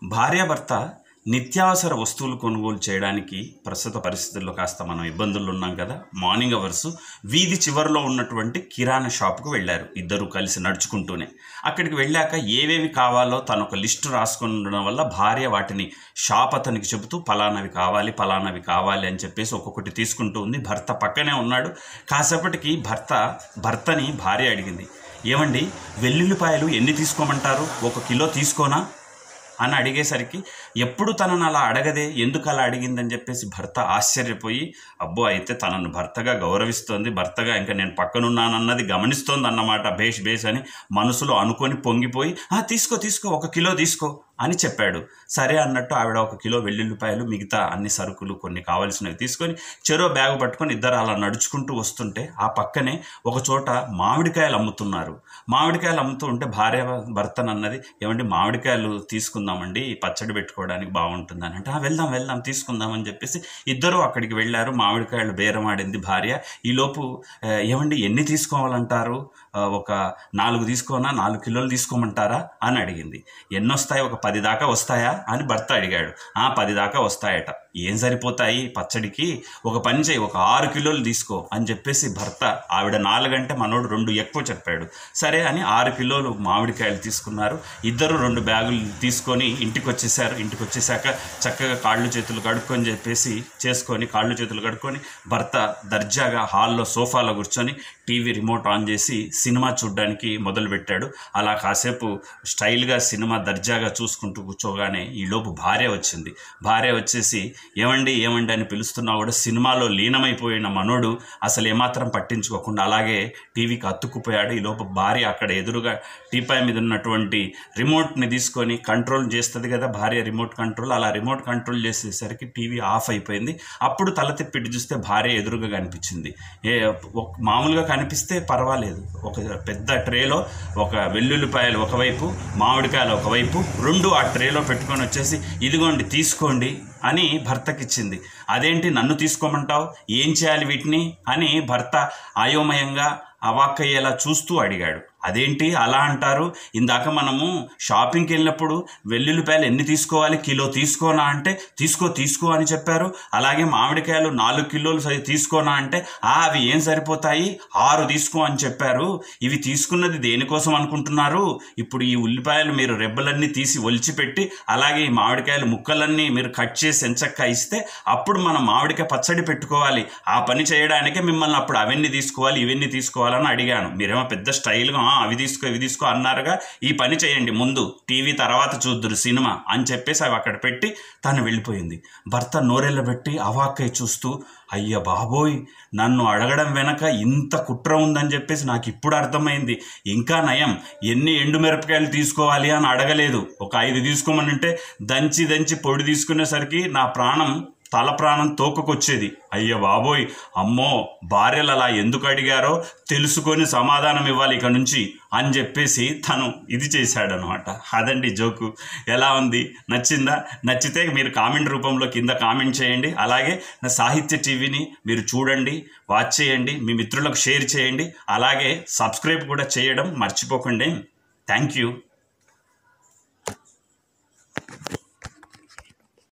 భార్యాభర్త నిత్యావసర వస్తువులు కొనుగోలు చేయడానికి ప్రస్తుత పరిస్థితుల్లో కాస్త మనం ఇబ్బందుల్లో ఉన్నాం కదా మార్నింగ్ అవర్స్ వీధి చివరిలో ఉన్నటువంటి కిరాణా షాప్కు వెళ్ళారు ఇద్దరు కలిసి నడుచుకుంటూనే అక్కడికి వెళ్ళాక ఏవేవి కావాలో తను ఒక లిస్టు రాసుకుని ఉండడం వల్ల భార్య వాటిని షాప్ అతనికి చెబుతూ పలానవి కావాలి పలానవి కావాలి అని చెప్పేసి ఒక్కొక్కటి తీసుకుంటూ ఉంది భర్త పక్కనే ఉన్నాడు కాసేపటికి భర్త భర్తని భార్య అడిగింది ఏమండి వెల్లుల్లిపాయలు ఎన్ని తీసుకోమంటారు ఒక కిలో తీసుకోనా అని అడిగేసరికి ఎప్పుడు తనను అలా అడగదే ఎందుకు అలా అడిగిందని చెప్పేసి భర్త ఆశ్చర్యపోయి అబ్బో అయితే తనను భర్తగా గౌరవిస్తోంది భర్తగా ఇంకా నేను పక్కనున్నానన్నది గమనిస్తోంది అన్నమాట బేష్ బేష్ అని మనసులో అనుకొని పొంగిపోయి "ఆ, తీసుకో తీసుకో ఒక కిలో తీసుకో అని చెప్పాడు సరే అన్నట్టు ఆవిడ ఒక కిలో వెల్లుల్లిపాయలు మిగతా అన్ని సరుకులు కొన్ని కావలసినవి తీసుకొని చెరో బ్యాగు పట్టుకొని ఇద్దరు అలా నడుచుకుంటూ వస్తుంటే ఆ పక్కనే ఒక చోట మామిడికాయలు అమ్ముతున్నారు మామిడికాయలు అమ్ముతూ ఉంటే భార్య భర్తను అన్నది ఏమండి మామిడికాయలు తీసుకుందామండి పచ్చడి పెట్టుకోవడానికి బాగుంటుందని అంటే "ఆ, వెళ్దాం వెళ్దాం తీసుకుందాం అని చెప్పేసి ఇద్దరు అక్కడికి వెళ్ళారు మామిడికాయలు బేరం ఆడింది భార్య ఈలోపు "ఆ, ఏమండి ఎన్ని తీసుకోవాలంటారు ఆ, ఒక నాలుగు తీసుకోనా నాలుగు కిలోలు తీసుకోమంటారా అని అడిగింది ఎన్ని వస్తాయి ఒక పది దాకా వస్తాయా అని భర్త అడిగాడు ఆ పది దాకా వస్తాయట ఏం సరిపోతాయి పచ్చడికి ఒక పని చేయి ఒక ఆరు కిలోలు తీసుకో అని చెప్పేసి భర్త ఆవిడ నాలుగంటే మనోడు రెండు ఎక్కువ చెప్పాడు సరే అని ఆరు కిలోలు మామిడికాయలు తీసుకున్నారు ఇద్దరు రెండు బ్యాగులు తీసుకొని ఇంటికి వచ్చేసారు ఇంటికి వచ్చేసాక చక్కగా కాళ్ళు చేతులు కడుక్కొని చెప్పేసి చేసుకొని కాళ్ళు చేతులు కడుక్కొని భర్త దర్జాగా హాల్లో సోఫాలో కూర్చొని టీవీ రిమోట్ ఆన్ చేసి సినిమా చూడడానికి మొదలుపెట్టాడు అలా కాసేపు స్టైల్గా సినిమా దర్జాగా చూసుకుంటూ కూర్చోగానే ఈలోపు భార్య వచ్చింది భార్య వచ్చేసి ఏమండి ఏమండి అని పిలుస్తున్నా కూడా సినిమాలో లీనమైపోయిన మనోడు అసలు ఏమాత్రం పట్టించుకోకుండా అలాగే టీవీకి అతుక్కుపోయాడు ఈలోపు భార్య అక్కడ ఎదురుగా టీపాయ్ మీద ఉన్నటువంటి రిమోట్ని తీసుకొని కంట్రోల్ చేస్తుంది కదా భార్య రిమోట్ కంట్రోల్ అలా రిమోట్ కంట్రోల్ చేసేసరికి టీవీ ఆఫ్ అయిపోయింది అప్పుడు తల తిప్పి ఇటు చూస్తే భార్య ఎదురుగా కనిపించింది ఏ ఒక- మామూలుగా కనిపిస్తే పర్వాలేదు ఒక పెద్ద ట్రేలో ఒక వెల్లుల్లిపాయలు ఒకవైపు మామిడికాయలు ఒకవైపు రెండు ఆ ట్రేలో పెట్టుకొని వచ్చేసి ఇదిగోండి తీసుకోండి అని భర్తకిచ్చింది అదేంటి నన్ను తీసుకోమంటావు ఏం చేయాలి వీటిని అని భర్త అయోమయంగా అవాక్కయ్యేలా చూస్తూ అడిగాడు అదేంటి అలా అంటారు ఇందాక మనము షాపింగ్కి వెళ్ళినప్పుడు వెల్లుల్లిపాయలు ఎన్ని తీసుకోవాలి కిలో తీసుకోనా అంటే తీసుకో తీసుకో అని చెప్పారు అలాగే మామిడికాయలు నాలుగు కిలోలు సరి తీసుకోనా అంటే ఆ అవి ఏం సరిపోతాయి ఆరు తీసుకో అని చెప్పారు ఇవి తీసుకున్నది దేనికోసం అనుకుంటున్నారు ఇప్పుడు ఈ ఉల్లిపాయలు మీరు రెబ్బలన్నీ తీసి ఒలిచిపెట్టి అలాగే ఈ మామిడికాయలు ముక్కలన్నీ మీరు కట్ చేసి ఎంచక్క ఇస్తే అప్పుడు మనం మామిడికాయ పచ్చడి పెట్టుకోవాలి ఆ పని చేయడానికే మిమ్మల్ని అప్పుడు అవన్నీ తీసుకోవాలి ఇవన్నీ తీసుకోవాలని అడిగాను మీరేమో పెద్ద స్టైల్గా "ఆ, అవి తీసుకో ఇవి తీసుకో అన్నారుగా ఈ పని చేయండి ముందు టీవీ తర్వాత చూద్దురు సినిమా అని చెప్పేసి అవి అక్కడ పెట్టి తను వెళ్ళిపోయింది భర్త నోరెళ్ళబెట్టి అవాక్కై చూస్తూ అయ్య బాబోయ్ నన్ను అడగడం వెనక ఇంత కుట్ర ఉందని చెప్పేసి నాకు ఇప్పుడు అర్థమైంది ఇంకా నయం ఎన్ని ఎండుమిరపకాయలు తీసుకోవాలి అని అడగలేదు ఒక ఐదు తీసుకోమనంటే దంచి దంచి పొడి తీసుకునేసరికి నా ప్రాణం తల ప్రాణం తోకకొచ్చేది అయ్య బాబోయ్ అమ్మో భార్యలు అలా ఎందుకు అడిగారో తెలుసుకొని సమాధానం ఇవ్వాలి ఇక నుంచి అని చెప్పేసి తను ఇది చేశాడనమాట అదండి జోకు ఎలా ఉంది నచ్చిందా నచ్చితే మీరు కామెంట్ రూపంలో కింద కామెంట్ చేయండి అలాగే నా సాహిత్య టీవీని మీరు చూడండి వాచ్ చేయండి మీ మిత్రులకు షేర్ చేయండి అలాగే సబ్స్క్రైబ్ కూడా చేయడం మర్చిపోకండి థ్యాంక్ యూ